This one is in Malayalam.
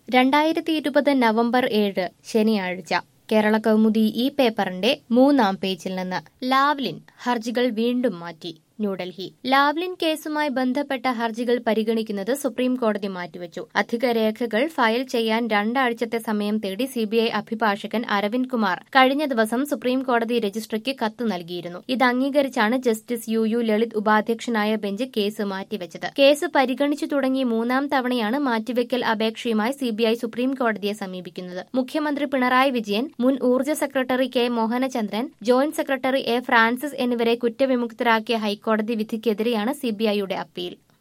രണ്ടായിരത്തി ഇരുപത് നവംബർ ഏഴ് ശനിയാഴ്ച കേരള കൗമുദി ഈ പേപ്പറിന്റെ മൂന്നാം പേജിൽ നിന്ന് ലാവ്ലിൻ ഹർജികൾ വീണ്ടും മാറ്റി ന്യൂഡൽഹി ലാവ്ലിൻ കേസുമായി ബന്ധപ്പെട്ട ഹർജികൾ പരിഗണിക്കുന്നത് സുപ്രീം കോടതി മാറ്റിവെച്ചു അധിക രേഖകൾ ഫയൽ ചെയ്യാൻ രണ്ടാഴ്ചത്തെ സമയം തേടി സിബിഐ അഭിഭാഷകൻ അരവിന്ദ് കുമാർ കഴിഞ്ഞ ദിവസം സുപ്രീം കോടതി രജിസ്ട്രിക്ക് കത്ത് നൽകിയിരുന്നു ഇത് അംഗീകരിച്ചാണ് ജസ്റ്റിസ് യു യു ലളിത് ഉപാധ്യക്ഷനായ ബെഞ്ച് കേസ് മാറ്റിവെച്ചത് കേസ് പരിഗണിച്ചു തുടങ്ങി മൂന്നാം തവണയാണ് മാറ്റിവെക്കൽ അപേക്ഷയുമായി സിബിഐ സുപ്രീം കോടതിയെ സമീപിക്കുന്നത് മുഖ്യമന്ത്രി പിണറായി വിജയൻ മുൻ ഊർജ്ജ secretary K Mohanachandran joint secretary A Francis എന്നിവരെ കുറ്റവിമുക്തരാക്കിയ ഹൈക്കോടതി വിധിക്കെതിരെയാണ് സിബിഐയുടെ അപ്പീൽ